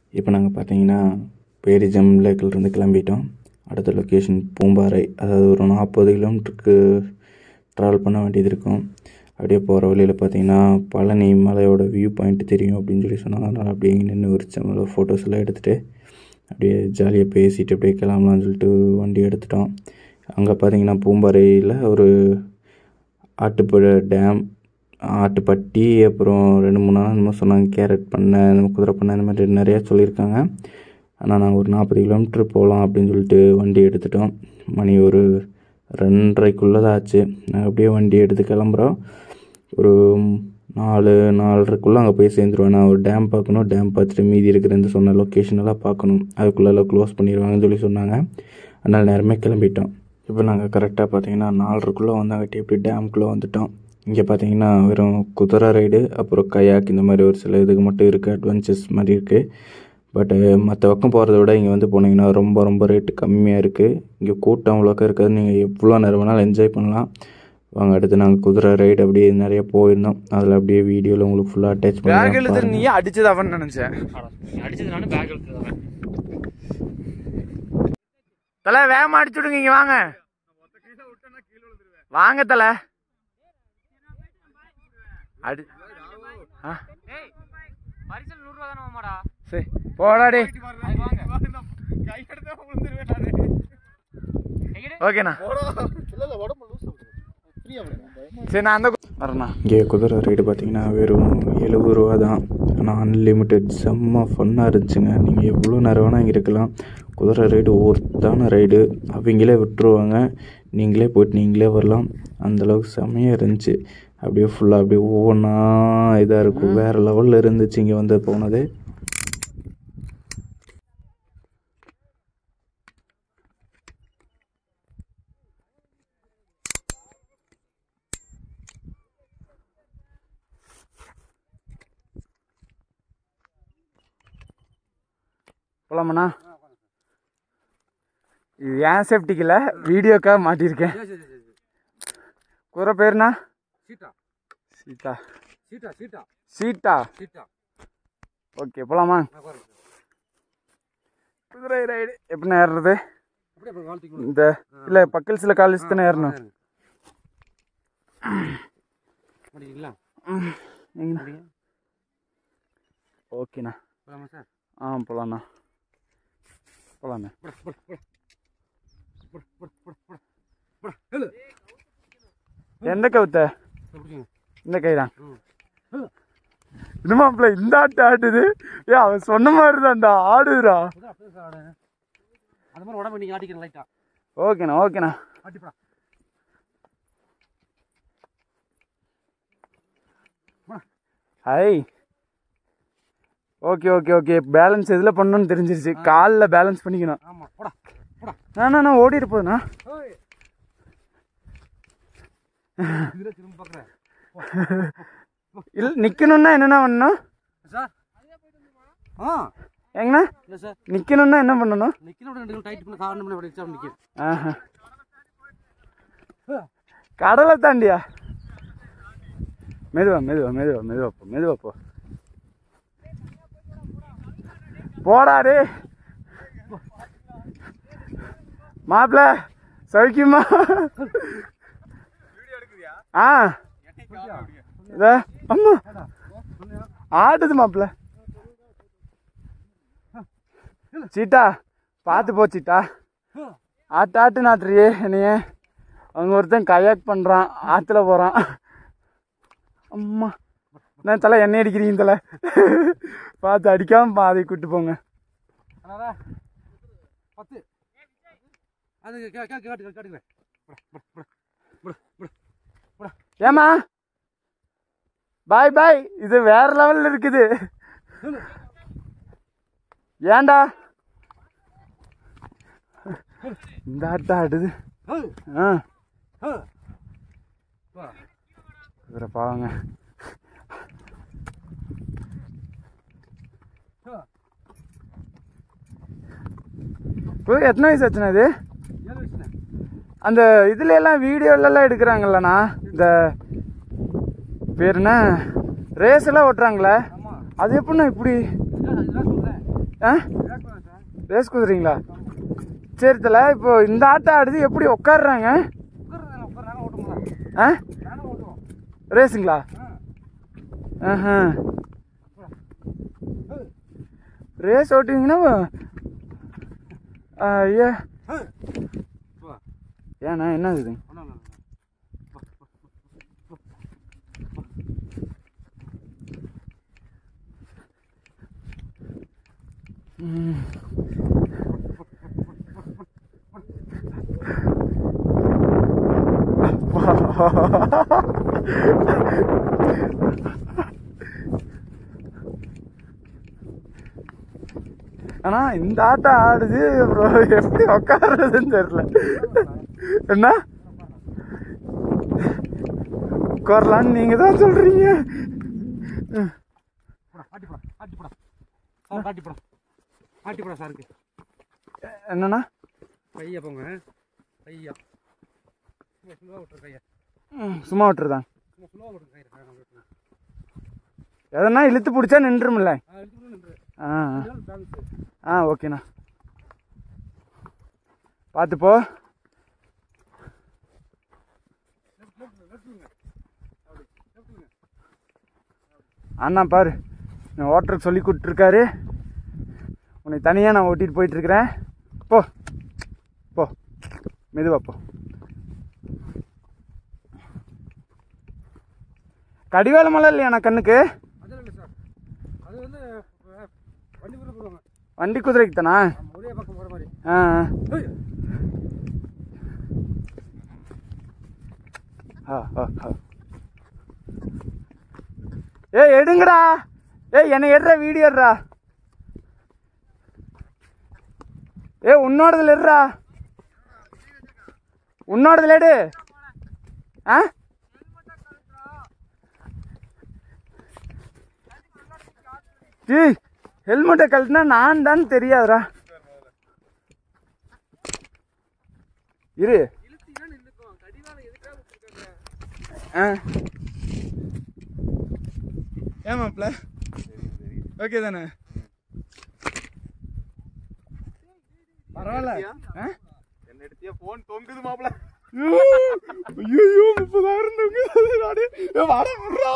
இப்போ நாங்கள் பார்த்தீங்கன்னா பேரிஜம் லேக்கிலிருந்து கிளம்பிட்டோம் அடுத்த லொக்கேஷன் பூம்பாறை அதாவது ஒரு நாற்பது கிலோமீட்டருக்கு ட்ராவல் பண்ண வேண்டியது இருக்கும் அப்படியே போகிற வழியில் பார்த்தீங்கன்னா பழனி மலையோட வியூ பாயிண்ட் தெரியும் அப்படின்னு சொல்லி சொன்னாங்க அதனால் அப்படியே நின்று ஒரு சின்ன ஃபோட்டோஸ் எல்லாம் எடுத்துகிட்டு அப்படியே ஜாலியாக பேசிட்டு அப்படியே கிளம்பலாம்னு சொல்லிட்டு வண்டி எடுத்துட்டோம் அங்கே பார்த்தீங்கன்னா பூம்பாறையில் ஒரு ஆட்டுப்பட டேம் ஆட்டுப்பட்டி அப்புறம் ரெண்டு மூணு நாள் என்னமோ சொன்னாங்க கேரட் பண்ணை இந்த மாதிரி குதிரை பண்ணை இந்த மாதிரி நிறையா சொல்லியிருக்காங்க ஆனால் நாங்கள் ஒரு நாற்பது கிலோமீட்டர் போகலாம் அப்படின்னு சொல்லிட்டு வண்டி எடுத்துட்டோம் மணி ஒரு ரெண்டரைக்குள்ளே தான் ஆச்சு நாங்கள் அப்படியே வண்டி எடுத்து கிளம்புறோம் ஒரு நாலு நாலரைக்குள்ளே அங்கே போய் சேர்ந்துருவேன் நான் ஒரு டேம் பார்க்கணும் டேம் பார்த்துட்டு மீதி இருக்கிற இந்த சொன்ன லொக்கேஷன் எல்லாம் பார்க்கணும் அதுக்குள்ளெல்லாம் க்ளோஸ் பண்ணிடுவாங்கன்னு சொல்லி சொன்னாங்க அதனால் நேரமே கிளம்பிட்டோம் இப்போ நாங்கள் கரெக்டாக பார்த்தீங்கன்னா நாலரைக்குள்ளே வந்தாங்கட்டி இப்படி டேம்குள்ளே வந்துட்டோம் இங்கே பார்த்தீங்கன்னா வெறும் குதிரை ரைடு அப்புறம் கயாக் இந்த மாதிரி ஒரு சில இதுக்கு மட்டும் இருக்குது அட்வென்ச்சர்ஸ் மாதிரி இருக்குது பட்டு மற்ற பக்கம் போகிறத விட இங்கே வந்து போனீங்கன்னா ரொம்ப ரொம்ப ரேட்டு கம்மியாக இருக்குது இங்கே கூட்டம் அவ்வளோக்கா இருக்காது நீங்கள் எவ்வளோ நேரம் வேணாலும் என்ஜாய் பண்ணலாம் வாங்க அடுத்து நாங்கள் குதிரை ரைடு அப்படியே நிறைய போயிருந்தோம் அதில் அப்படியே வீடியோவில் உங்களுக்கு ஃபுல்லாக அட்டாச் பேக் எழுத்து பண்ணி நீ அடிச்சது அவன் நினைச்சேன் அடிச்சது நானும் பேக் எடுத்துருவேன் தலை வேகமா அடிச்சு விடுங்க இங்க வாங்க வாங்க தலை அடி ஆ, பரிசல் நூறு ரூபா தானே மாமாடா சரி போடா டே ஓகேண்ணா சரி நான் அந்த வரேண்ணா இங்கே குதிரை ரைடு பார்த்தீங்கன்னா வெறும் எழுபது ரூபா தான் ஆனால் அன்லிமிட்டெட் செம்ம ஃபன்னாக இருந்துச்சுங்க நீங்கள் எவ்வளோ நேரம் வேணால் இங்கே இருக்கலாம் குதிரை ரைடு ஒர்த்தான ரைடு அவங்களே விட்டுருவாங்க நீங்களே போயிட்டு நீங்களே வரலாம் அந்தளவுக்கு செம்மையாக இருந்துச்சு அப்படியே ஃபுல்லாக அப்படியே ஒவ்வொன்றா இதாக இருக்கும் வேறு லெவலில் இருந்துச்சு இங்கே வந்து போனது போலாமண்ணா இது ஏன் சேஃப்டிக்கு இல்லை வீடியோக்காக மாட்டியிருக்கேன் குதிரை பேருண்ணா சீட்டா சீதா சீட்டா சீட்டா சீட்டா சீட்டா ஓகே போலாமா குதிரை ரைடு எப்படிண்ணா ஏறுறது அப்படியே அப்புறம் கால் தூக்கி இந்த இல்லை பக்கல்ஸில் கால் வச்சு தானே ஏறணும் மாட்டீங்களா ம், எங்கண்ணா ஓகேண்ணா போலாமா சார் ஆ போலாண்ணா போலாண்ணே எந்த கவுத்த பிடிச்சிங்க இந்த கை தான் இன்னுமாப்ல இந்த ஆட்டு ஆட்டுது ஏ அவன் சொன்ன மாதிரி தான்டா ஆடுதுடா அப்படியே சார் ஆடு அது மாதிரி உடம்பு நீங்கள் ஆட்டிக்கிறேன் லைட்டா ஓகேண்ணா ஓகேண்ணா ஆட்டிப்படா ஹை ஓகே ஓகே ஓகே பேலன்ஸ் எதில் பண்ணணும்னு தெரிஞ்சிருச்சு காலில் பேலன்ஸ் பண்ணிக்கணும் ஆமாம் போடா போடா நான் நான் ஓடிட்டு போகுதுண்ணா ஓய் இதில் திரும்ப பார்க்குறேன் இல்லை நிற்கணுன்னா என்னண்ணா பண்ணணும் சார் ஆ எங்கண்ணா இல்லை சார் நிற்கணுன்னா என்ன பண்ணணும் நிற்கணும் ரெண்டு டைட் பண்ணி காரணம் பண்ணி அப்படி வச்சா நிற்கும் ஆஹா கடலை தாண்டியா மெதுவா மெதுவா மெதுவா மெதுவா போ மெதுவா போ போடா டே மாப்பிள சௌக்கியமா ஆ இதா, அம்மா ஆடுது மாப்பிள சீட்டா பார்த்து போ சீட்டா ஆட்டு ஆட்டு நாட்டுறியே என்னைய அங்கே ஒருத்தன் கயாக் பண்ணுறான் ஆற்றுல போகிறான் அம்மா நான் தலை எண்ணெய் அடிக்கிறீங்க தலை பார்த்து அடிக்காம பாதை கூட்டு போங்க அண்ணா பத்து அது கே- கே- கேட்டு கேட்டுக்கிறேன் ஏமா பாய் பாய் இது வேற லெவல்ல இருக்குது ஏன்டா இந்த ஆட்டா ஆடுது ஆ இவரை பாவங்க புது எத்தனை வயசு ஆச்சுண்ணா இது ஏழு வயசுண்ணே அந்த இதுல எல்லாம் வீடியோலலாம் எடுக்கிறாங்கல்லண்ணா இந்த பேர் என்ன ரேஸ் எல்லாம் ஓட்டுறாங்களே ஆமாம் அது எப்படிண்ணா இப்படி இதுதான் இதுதான் சொல்கிறேன் ஆ ரேஸ் குதிரைங்களா சரி தல இப்போ இந்த ஆட்டம் ஆடுது எப்படி உட்காடுறாங்க ஆ ரேஸுங்களா ஆஹா ரேஸ் ஓட்டுவீங்கன்னா ஐயா ஏண்ணா என்ன இது ஆனா இந்த ஆட்டம் ஆடுது ப்ரோ எப்படி உட்காருறதுன்னு தெரியல என்ன உட்காரலான்னு நீங்க தான் சொல்றீங்க ஆட்டி போடா ஆட்டி போடா சார் ஆட்டி போடா ஆட்டி போடா சாருக்கு என்னண்ணா கையா போங்க கையா சும்மா சும்மா விட்டுரு கையா ம், சும்மா விட்டுருதான் சும்மா சும்மா விட்டுரு கையா ஆ, விட்டுரு. எதனா இழுத்து பிடிச்சா நின்றுமில்ல ஆ, எடுத்துட்டு நின்று. ஆ ஆ. இதெல்லாம் balance. ஆ ஓகேண்ணா பார்த்து போ அண்ணா பாரு நான் ஓட்டுறதுக்கு சொல்லி கொடுத்துருக்காரு உன்னை தனியாக நான் ஓட்டிட்டு போயிட்டு இருக்கிறேன் போ போ மெதுவா போ கடிவாளமெல்லாம் இல்லையாண்ணா கண்ணுக்கு அதெல்லாம் இல்லை சார் அது வந்து அஹ், வண்டி கூட போடுவாங்க வண்டி குதிரைக்கு தானா நம்ம ஒரே பக்கம் போகிற மாதிரி ஆ ஆ. ஏய், ஆ, ஆ, ஆ. ஏய் எடுங்கடா ஏய் என்னை எடுறா வீடியோ எடுறா ஏ உன்னோடதுல எடுறா உன்னோடதுல எடு ஆ ஜி ஹெல்மெட்டை கழட்டினா நான் தான் தெரியாதுடா இரு ஆ ஏமாப்ல ஓகே தானே பரவாயில்ல ஆ என்ன எடுத்தியா போன் தொங்குது மாப்பிள ஐயோ முப்பதாயிரம் தொங்குது நானே ஏ வாட விட்றா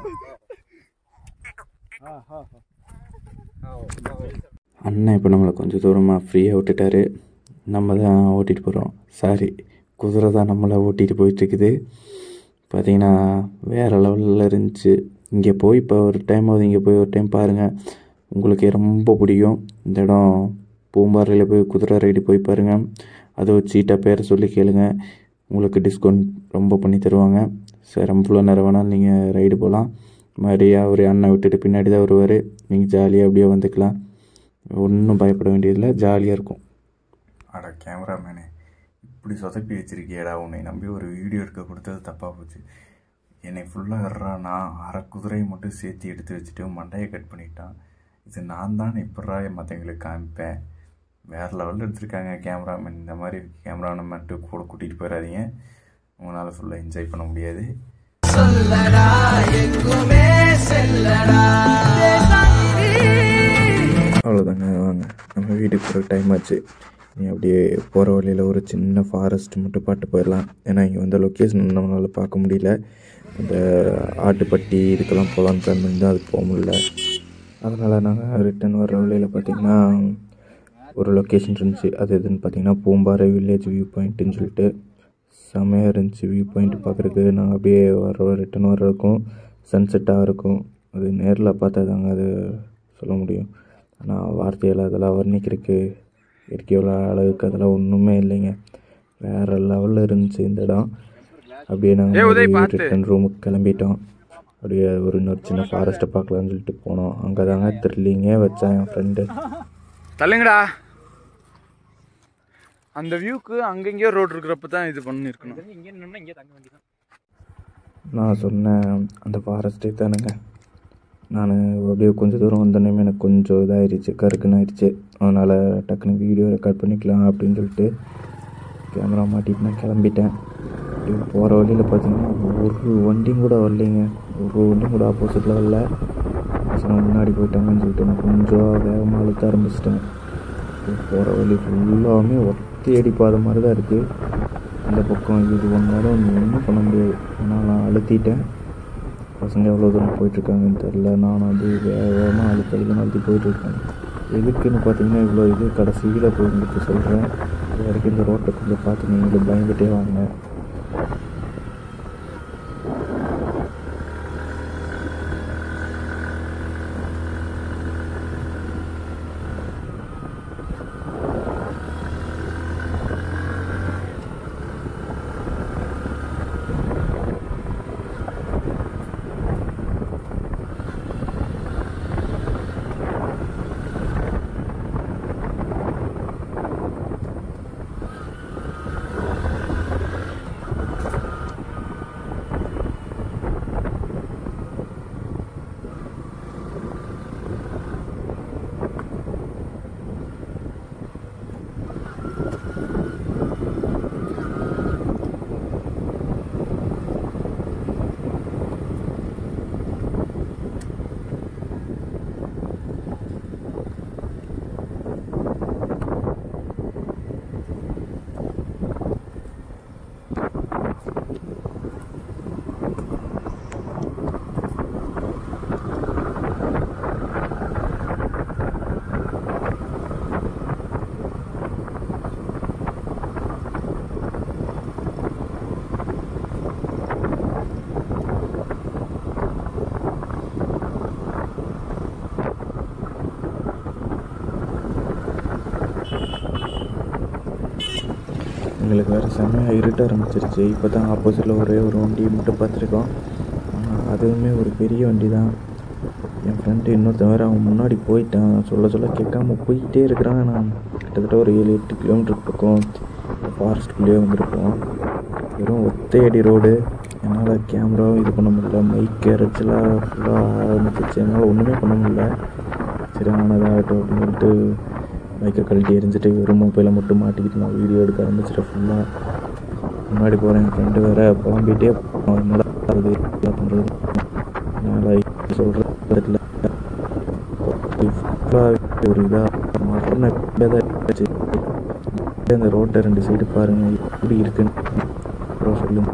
அண்ணன் இப்போ நம்மளை கொஞ்சம் தூரமாக ஃப்ரீயாக விட்டுட்டாரு நம்ம தான் ஓட்டிகிட்டு போகிறோம் சாரி குதிரை தான் நம்மளை ஓட்டிகிட்டு போயிட்டுருக்குது பார்த்தீங்கன்னா வேறு லெவலில் இருந்துச்சு இங்கே போய் இப்போ ஒரு டைம் ஆகுது இங்கே போய் ஒரு டைம் பாருங்கள் உங்களுக்கு ரொம்ப பிடிக்கும் இந்த இடம் பூம்பாறையில் போய் குதிரை ரைடு போய் பாருங்கள் அதுவும் சீட்டாக பேரை சொல்லி கேளுங்க உங்களுக்கு டிஸ்கவுண்ட் ரொம்ப பண்ணி தருவாங்க சரி ரொம்ப நேரம் வேணாலும் நீங்கள் ரைடு போகலாம் மாதிரியா ஒரு அண்ணன் விட்டுட்டு பின்னாடி தான் வருவார் நீங்கள் ஜாலியாக அப்படியே வந்துக்கலாம் ஒன்றும் பயப்பட வேண்டியதில்லை ஜாலியாக இருக்கும் அட கேமராமேனே இப்படி சொதப்பி வச்சிருக்கியேடா உன்னை நம்பி ஒரு வீடியோ எடுக்க கொடுத்தது தப்பாக போச்சு என்னை ஃபுல்லாக வர்றானா அரை குதிரையை மட்டும் சேர்த்து எடுத்து வச்சுட்டு மண்டையை கட் பண்ணிட்டான் இது நான் தான் எப்படா மற்றவங்களுக்கு காமிப்பேன் வேறு லெவலில் எடுத்திருக்காங்க கேமராமேன் இந்த மாதிரி கேமராமேன் மட்டும் கூட கூட்டிகிட்டு போயிடாதீங்க உங்களால் ஃபுல்லாக என்ஜாய் பண்ண முடியாது அவ்வளோதாங்க வாங்க நம்ம வீட்டுக்கு போகிற டைம் ஆச்சு நீ அப்படியே போகிற வழியில் ஒரு சின்ன ஃபாரஸ்ட் மட்டும் பாட்டு போயிடலாம் ஏன்னா இங்கே வந்து லொக்கேஷன் நம்மளால் பார்க்க முடியல இந்த ஆட்டுப்பட்டி இதுக்கெல்லாம் போகலான்னு பிளான் பண்ணி தான் அதுக்கு போக முடியல அதனால் நாங்கள் ரிட்டன் வர வழியில் பார்த்திங்கன்னா ஒரு லொக்கேஷன் இருந்துச்சு அது எதுன்னு பார்த்தீங்கன்னா பூம்பாறை வில்லேஜ் வியூ பாயிண்ட்டுன்னு சொல்லிட்டு செமையாக இருந்துச்சு வியூ பாயிண்ட் பார்க்குறதுக்கு நாங்கள் அப்படியே வர ரிட்டன் வர்றதுக்கும் சன்செட்டாக இருக்கும் அது நேரில் பார்த்தா தாங்க அது சொல்ல முடியும் ஆனால் வார்த்தையில் அதெல்லாம் வர்ணிக்கிறதுக்கு இயற்கையோட அளவுக்கு அதெல்லாம் ஒன்றுமே இல்லைங்க வேறு லெவலில் இருந்துச்சு இந்த இடம் அப்படியே ஏய், உதய், நாங்கள் பார்த்து. ரிட்டன் ரூமுக்கு கிளம்பிட்டோம் அப்படியே ஒரு இன்னொரு சின்ன ஃபாரஸ்ட்டை பார்க்கலான்னு சொல்லிட்டு போனோம் அங்கே தாங்க த்ரில்லிங்கே வச்சேன் என் ஃப்ரெண்டு தள்ளுங்கடா அந்த வியூக்கு அங்கங்கேயோ ரோடு இருக்கிறப்ப தான் இது பண்ணியிருக்கணும் இங்கே நின்னோம்னா இங்கே தங்க வேண்டியதான் நான் சொன்னேன் அந்த ஃபாரஸ்ட்டே தானுங்க நான் அப்படியே கொஞ்சம் தூரம் வந்தோடனே எனக்கு கொஞ்சம் இதாகிடுச்சு கருக்குன்னு ஆயிடுச்சு அதனால் டக்குன்னு வீடியோ ரெக்கார்ட் பண்ணிக்கலாம் அப்படின்னு சொல்லிட்டு கேமரா மாட்டிட்டு நான் கிளம்பிட்டேன் அப்படி போகிற வழியில் பார்த்தீங்கன்னா ஒரு வண்டியும் கூட வரலைங்க ஒரு வண்டியும் கூட ஆப்போசிட்டில் வரல பசங்க முன்னாடி போயிட்டாங்கன்னு சொல்லிட்டு நான் கொஞ்சம் வேகமாக அழுத்த ஆரம்பிச்சிட்டேன் போகிற வழி ஃபுல்லாமே ஒத்தையடி பாதை மாதிரி தான் இருக்குது இந்த பக்கம் இது பண்ணாலும் ஒன்றும் பண்ண முடியாது ஏன்னா நான் அழுத்திட்டேன் பசங்க எவ்வளோ தூரம் போயிட்டுருக்காங்கன்னு தெரில நான் அது வேகமாக அழுத்த அழுத்தணும் அழுத்தி போயிட்டுருக்கேன் எதுக்குன்னு பார்த்தீங்கன்னா இவ்வளோ இது கடைசியில் போய் உங்களுக்கு சொல்கிறேன் இது வரைக்கும் இந்த ரோட்டை கொஞ்சம் பார்த்து நீங்களும் பயந்துகிட்டே வாங்க எங்களுக்கு வேறு செம்மையாக இருட்ட ஆரம்பிச்சிருச்சு இப்போ தான் ஆப்போசிட்டில் ஒரே ஒரு வண்டி மட்டும் பார்த்துருக்கோம் ஆனால் அதுவுமே ஒரு பெரிய வண்டி தான் என் ஃப்ரெண்டு இன்னொருத்தன் வேறு அவன் முன்னாடி போயிட்டான் சொல்ல சொல்ல கேட்காம போயிட்டே இருக்கிறான் நான் கிட்டத்தட்ட ஒரு ஏழு எட்டு கிலோமீட்டர் பக்கம் ஃபாரஸ்ட்டுக்குள்ளேயே வந்திருக்கோம் வெறும் ஒத்தையடி ரோடு என்னால் கேமராவும் இது பண்ண முடியல மைக் இறைச்சலாக ஃபுல்லாக ஆரம்பிச்சிச்சு என்னால் ஒன்றுமே பண்ண முடியல சரி ஆனதாகட்டும் அப்படின்னு சொல்லிட்டு மைக்கை கழட்டி எரிஞ்சிட்டு வெறும் மொபைலை மட்டும் மாட்டிக்கிட்டு நான் வீடியோ எடுக்க ஆரம்பிச்சிட்டேன் ஃபுல்லாக முன்னாடி போகிறேன் என் ஃப்ரெண்டு வேறு புலம்பிகிட்டே போவான். என்னடா அது என்ன பண்ணுறது என்னால் சொல்கிறது ஃபுல்லாக ஒரு இதாக மரண தான் இருந்துச்சு அந்த ரோட்டை ரெண்டு சைடு பாருங்கள் எப்படி இருக்குன்னு அப்புறம் சொல்லுங்க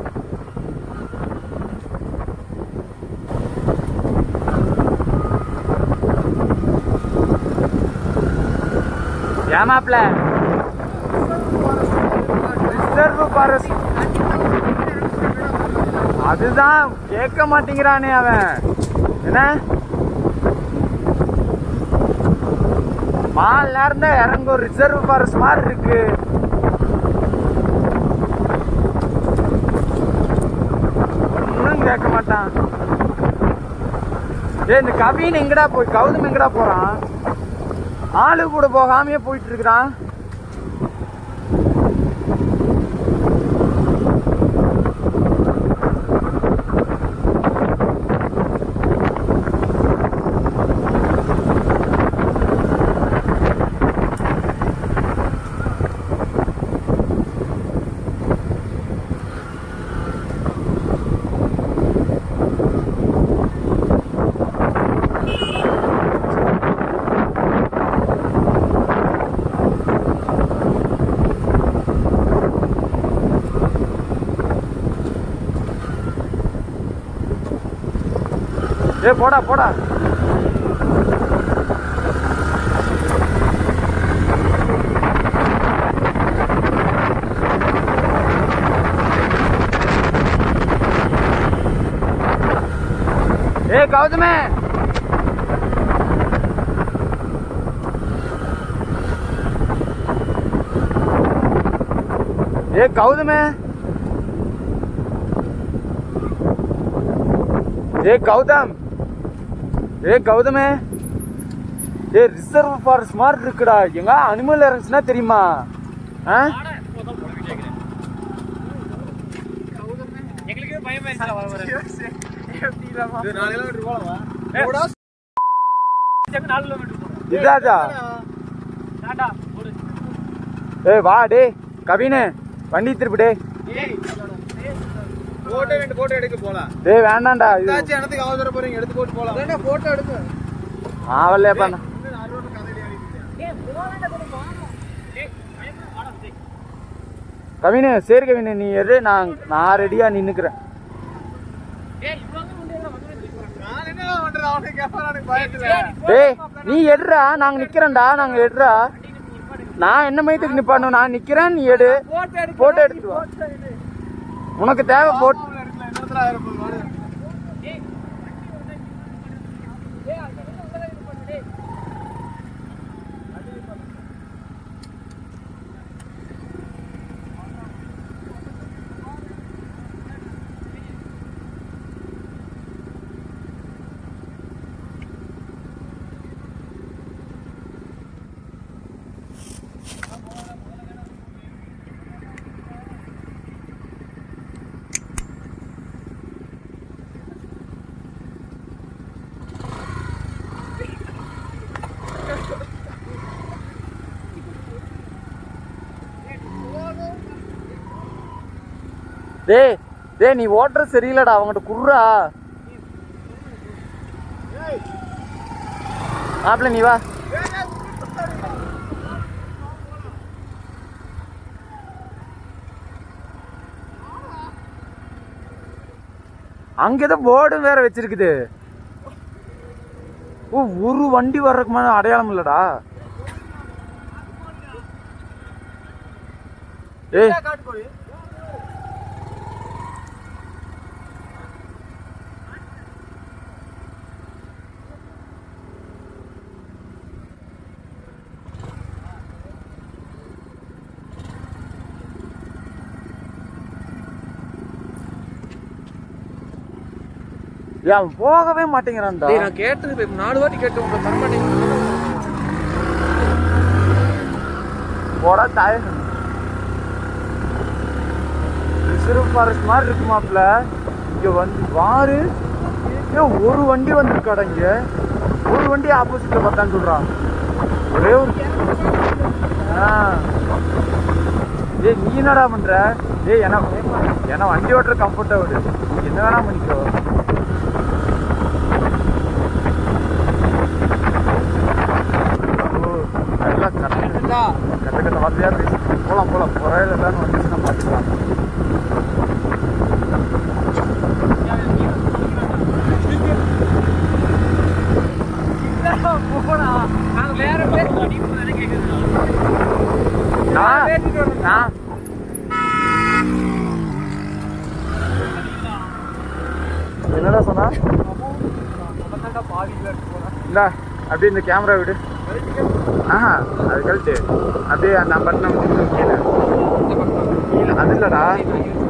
ஏமாப்ல ரிசர்வ் ஃபாரஸ்ட் அதுதான் கேட்க மாட்டேங்கிறானே அவன் என்ன மால் நேரம் தான் இறங்கும் ரிசர்வ் ஃபாரஸ்ட் மாதிரி இருக்கு ஒன்றும் கேட்க மாட்டான் ஏய் இந்த கவின் எங்கடா போய் கௌதம் எங்கடா போறான் ஆளு கூட போகாமையே போயிட்டு இருக்கிறான் ஏ போடா போடா ஏ கௌதமே ஏ கௌதமே ஏ கௌதம் ஏ கௌதமே ஏ ரிசர்வ் ஃபாரஸ்ட் மாதிரி இருக்குடா எங்க அனிமல் இருந்துச்சுன்னா தெரியுமா ஆ எங்களுக்கே பயமாயிருச்சு வர வர நாலு நாலு கிலோமீட்டர் போறோம் இதாதா டாடா ஒரு ஏய் வா டே கவினு வண்டி திருப்பு டே ஏய் போட்டோ ரெண்டு போட்டோ எடுக்க போலாம் டேய் வேண்டாம்டா இது ஏதாச்சும் இடத்துக்கு அவசர போறீங்க எடுத்து போட்டு போலாம் போட்டோ எடுங்க ஆவல்லே பண்ண கவினு சரி கவினு நீ எது நான் நான் ரெடியா நின்னுக்கிறேன் நான் என்ன பண்றது அவனுக்கு கேப்பா எனக்கு பயத்துல டேய் நீ எடுறா நாங்க நிக்கிறேன்டா நாங்க எடுறா நான் என்ன மயத்துக்கு நிப்பாணும் நான் நிக்கிறேன் நீ எடு போட்டோ எடுத்துட்டு வா உனக்கு தேவை போட் எடுக்கல இன்னொருத்தர ஆயிரம் போகுது வாடு. டேய் டேய் நீ ஓட்டுறது சரியில்லடா அவங்ககிட்ட குர்றா மாப்பிள்ள நீ வா அங்க ஏதோ போர்டும் வேற வச்சிருக்குது ஓ ஒரு வண்டி வர்றதுக்கு மேல அடையாளம் இல்லடா ஏய் ஏய், அவன் போகவே மாட்டேங்கிறான்டா டேய் நான் கேட்டது இப்ப நாலு வாட்டி கேட்டு உங்க தர மாட்டேங்க போடா தாய ரிசர்வ் ஃபாரஸ்ட் மாதிரி இருக்கு மாப்ள இங்க வந்து பாரு ஏன் ஒரு வண்டி வந்திருக்காடா இங்க ஒரு வண்டி ஆப்போசிட்ல பார்த்தான்னு சொல்றான் ஒரே ஒரு ஆ. ஏய் நீ என்னடா பண்ற ஏய் என்ன என்ன வண்டி ஓட்டுற கம்ஃபர்ட்டா விடு நீ என்ன வேணா பண்ணிக்கோ ஓ, எல்லாம் கரெக்ட் கட்ட கட்ட வார்த்தையா பேசி போலாம் போலாம் புறையில தான் வந்துச்சுன்னா பார்த்துக்கலாம் நான் நான் என்னடா சொன்னா இந்தா அப்படியே இந்த கேமரா விடு ஆஹா அது கழிச்சு அப்படியே அந்த பட்டணம் கீழே கீழே அது இல்லடா